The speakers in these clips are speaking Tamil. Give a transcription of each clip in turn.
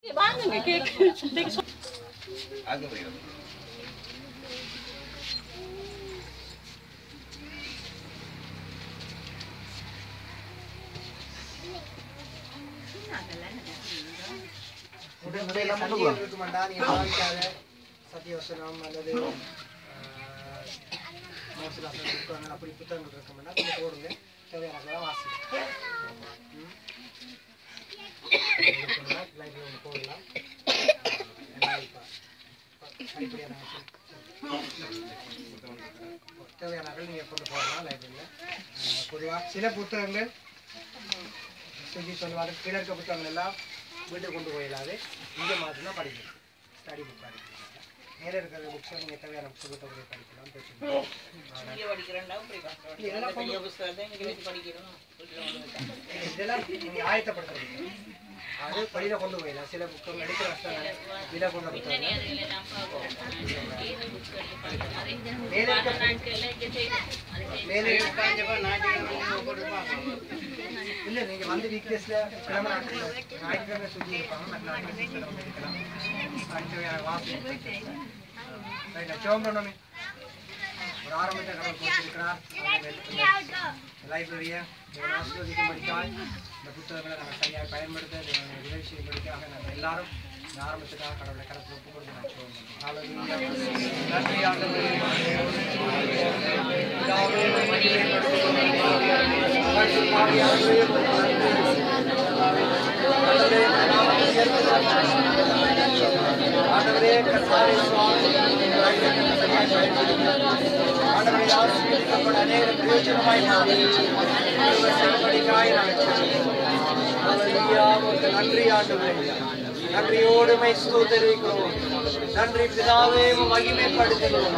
வாங்குங்க கேக் அங்க போயிடும் சத்தியம் இருக்குமாண்டா நீங்க பாவிக்காத சத்தியவசனம் அல்லது மோசலாசனம் புத்தகங்கள் அப்படி புத்தகங்கள் இருக்குமாண்டா கொஞ்சம் போடுங்க தேவையான வாசிங்க லைப்ரரி ஒன்று போடலாம் எல்லாம் இப்ப அடிப்படையான தேவையானவர்கள் நீங்கள் கொண்டு போகலாம் லைப்ரரியில் பொதுவாக சில புத்தகங்கள் சுஜி சொல்லுவாங்க கீழே இருக்க புத்தகங்கள் எல்லாம் வீட்டுக்கு கொண்டு போயிடாது இங்கே மாதம் படிக்கணும் ஸ்டடி புக் படிக்கணும் நேர இருக்கிற புக்ஸை நீங்கள் தேவையான புக்ஸ் புத்தகங்களை படிக்கலாம் பிரச்சனை இல்லை. இதெல்லாம் இதெல்லாம் நீங்கள் ஆயத்தப்படுத்துறீங்க அது வெளியில் கொண்டு போயிடலாம் சில புத்தகங்கள் எடுக்கிற கஷ்டம் விலை கொண்ட புத்தகங்கள் மேலே இருக்க மேலே இல்ல நீங்க வந்து வீக்டேஸ்ல கிழமை நாட்கள்ல ஞாயிற்றுக்கிழமை சுற்றி இருப்பாங்க மற்ற நாட்கள் சிஸ்டர் வந்து இருக்கலாம் அடுத்த வாசி ரைட் சிவம்பிரமணி ஒரு ஆரம்பத்தை கடவுள் கொடுத்திருக்கிறார் லைப்ரரியை ஆசிரியர் படிக்கால் இந்த புத்தகங்களை நாங்கள் சரியாக பயன்படுத்த தேவனை உதவி செய்யும்படிக்காக நாங்கள் எல்லாரும் இந்த ஆரம்பத்துக்காக கடவுளை கடத்தில் ஒப்பு கொடுத்து நான் சிவம்பிரமணி நன்றி ஆண்டவரே பிதாவே, ஆண்டவரே கர்த்தாவே சுவாமி ஆண்டவரே ஆசீர்வதிக்கப்பட்ட அநேக பிரயோஜனமாய் மாறி ஒருவர் செல்வடிக்காய் நாங்கள் ஹalleluya உமக்கு நன்றி ஆண்டவரே நன்றியோடு மை ஸ்தோத்தரிக்கிறோம் நன்றி பிதாவே உம்மை மகிமைப்படுத்துகிறோம்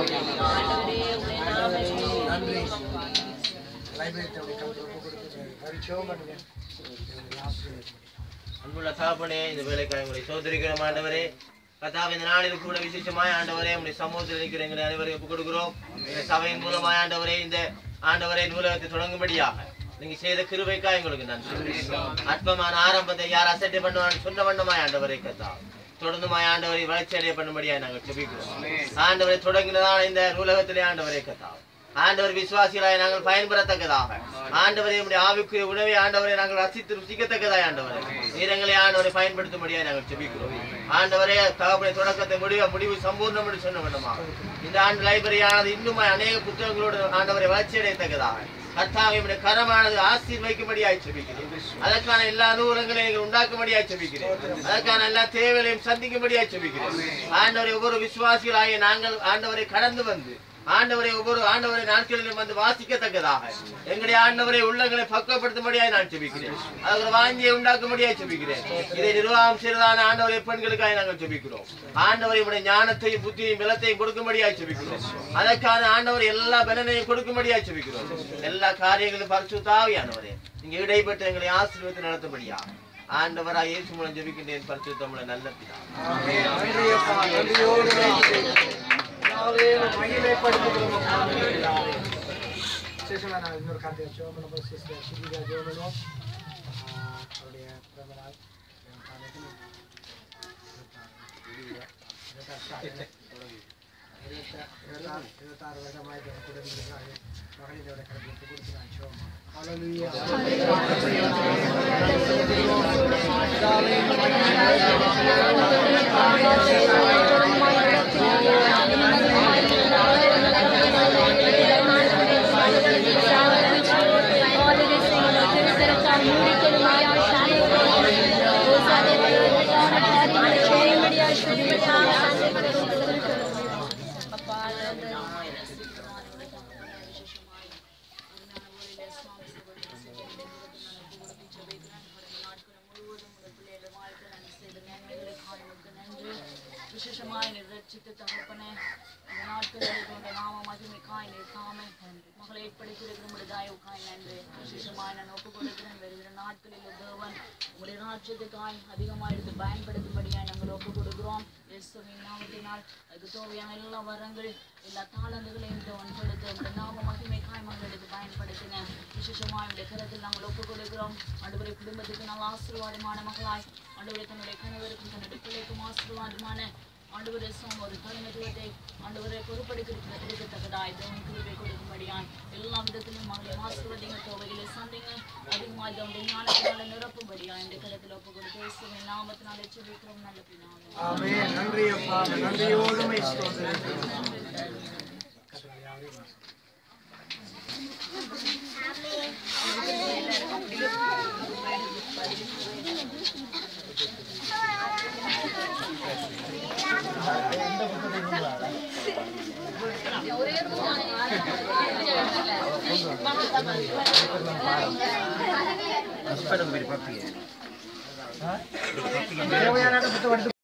நன்றி லைப்ரரி கொடுத்து பரிச்சயம் பண்ணுங்க ஆசீர்வதிங்க அன்புள்ள தகப்பனே இந்த வேலைக்காக உங்களை சோதரிக்கிறோம் ஆண்டவரே கத்தாவை இந்த நாளில் கூட விசேஷமாய் ஆண்டவரே உங்களுடைய சமூகத்தில் இருக்கிற எங்களை அனைவரையும் ஒப்புக் கொடுக்கிறோம் இந்த சபையின் மூலமாய் ஆண்டவரே இந்த ஆண்டவரே நூலகத்தை தொடங்கும்படியாக நீங்க செய்த கிருபைக்காக எங்களுக்கு நன்றி அற்பமான ஆரம்பத்தை யார் அசட்டை பண்ணுவான்னு சொன்ன வண்ணமாய் ஆண்டவரே கத்தா தொடர்ந்து மாய் ஆண்டவரை வளர்ச்சி அடைய பண்ணும்படியா நாங்கள் செபிக்கிறோம் ஆண்டவரை தொடங்கினதான இந்த நூலகத்திலே ஆண்டவரே கத்தா ஆண்டவர் விசுவாசிகளாய் நாங்கள் பயன்பெறத்தக்கதாக ஆண்டவரை உடைய ஆவிக்குரிய உணவை ஆண்டவரை நாங்கள் ரசித்து ருசிக்கத்தக்கதாய் ஆண்டவரை நீரங்களை ஆண்டவரை பயன்படுத்தும்படியாக நாங்கள் செபிக்கிறோம் ஆண்டவரே தகப்பனை தொடக்கத்தை முடிவு முடிவு சம்பூர்ணம் என்று சொன்ன வேண்டுமா இந்த ஆண்டு லைப்ரரியானது இன்னும் அநேக புத்தகங்களோடு ஆண்டவரை வளர்ச்சி அடையத்தக்கதாக கர்த்தாவை உடைய கரமானது ஆசீர்வைக்கும்படியாய் செபிக்கிறேன் அதற்கான எல்லா அனுகூலங்களையும் நீங்கள் உண்டாக்கும்படியாய் செபிக்கிறேன் அதற்கான எல்லா தேவைகளையும் சந்திக்கும்படியாய் செபிக்கிறேன் ஆண்டவரை ஒவ்வொரு விசுவாசிகளாகிய நாங்கள் ஆண்டவரை கடந்து வந்து ஆண்டவரை ஒவ்வொரு ஆண்டவரை நாட்களிலும் வந்து வாசிக்கத்தக்கதாக எங்களுடைய ஆண்டவரை உள்ளங்களை பக்குவப்படுத்தும்படியாய் நான் செபிக்கிறேன் அதுக்கு வாஞ்சியை உண்டாக்கும்படியாய் செபிக்கிறேன் இதை நிர்வாகம் செய்ததான ஆண்டவரை பெண்களுக்காக நாங்கள் செபிக்கிறோம் ஆண்டவரை உடைய ஞானத்தையும் புத்தியையும் பலத்தையும் கொடுக்கும்படியாய் செபிக்கிறோம் அதற்கான ஆண்டவர் எல்லா பலனையும் கொடுக்கும்படியாய் செபிக்கிறோம் எல்லா காரியங்களும் பரிசுத்தாவியானவரே நீங்க இடைப்பட்டு எங்களை ஆசீர்வதித்து நடத்தும்படியா ஆண்டவராய் இயேசு மூலம் ஜெபிக்கின்றேன் பரிசுத்தமுள்ள நல்ல பிதா ஆமென். நன்றி அப்பா நன்றியோடு நன்றி. பிதாவே, உம்மை மகிமைப்படுத்துகிறோம் பிதாவே. விசேஷமா நான் இன்னொரு கார்த்திகை ஜெபம் பண்ண போய் சிஸ்டர் சுஜிதா ஜெபம் பண்ணுவோம் ஆஹ் அவருடைய பிறந்த நாள் என் காலத்தில் இருபத்தாறு start. இருபத்தா- இருபத்தாறு இருபத்தாறு வருடமாய் என் கூட இருந்திருக்கிறாங்க மகளிரோட கடவுளுக்கு கொடுத்து நான் ஜெபம் பண்ணுவோம். ஹalleluya. பிதாவே, உம்மை விசேஷமாய் நிர்ரட்சித்து தகப்பனே இந்த நாட்களில் உங்களுடைய நாம மகிமைக்காய் நிற்காமல் மகளை ஏற்படுத்தியிருக்கிற உங்களுடைய தயவுக்காய் நன்றி விசேஷமாய் நான் ஒப்புக் கொடுக்கிறேன் வருகிற நாட்களில் தேவன் உங்களுடைய ராஜ்யத்துக்காய் அதிகமாக எடுத்து பயன்படுத்தும்படியாய் நாங்கள் ஒப்புக் கொடுக்கிறோம் இயேசுவின் நாமத்தினால் அதுக்கு தேவையான எல்லா வரங்கள் எல்லா தாளந்துகளையும் தேவன் கொடுத்து உங்களுடைய நாம மகிமைக்காய் மகள் எடுத்து பயன்படுத்தின விசேஷமாய் உங்களுடைய கரத்தில் நாங்கள் ஒப்புக் கொடுக்கிறோம் ஆண்டவரை குடும்பத்துக்கு நல்ல ஆசீர்வாதமான மகளாய் ஆண்டவரை தன்னுடைய கணவருக்கும் தன்னுடைய ஆசீர்வாதமான ஆண்டவரே சுவாமி ஒரு தலைமைத்துவத்தை ஆண்டவரை பொறுப்படுக்க எடுக்கத்தக்கதாய் தேவன் கிருபை கொடுக்கும்படியான் எல்லா விதத்திலும் மகளை ஆசீர்வதிங்க தோவைகளை சந்திங்க அதிகமாக அவருடைய ஞானத்தினால நிரப்பும்படியா இந்த கருத்தில் ஒப்பு கொடுத்து இயேசுவின் நாமத்தினாலே சொல்லிக்கிறோம் நல்ல பிதாவே ஆமென் நன்றி அப்பா நன்றியோடு உம்மை ஸ்தோத்திரிக்கிறோம் தேவையான புத்தகம் எடுத்து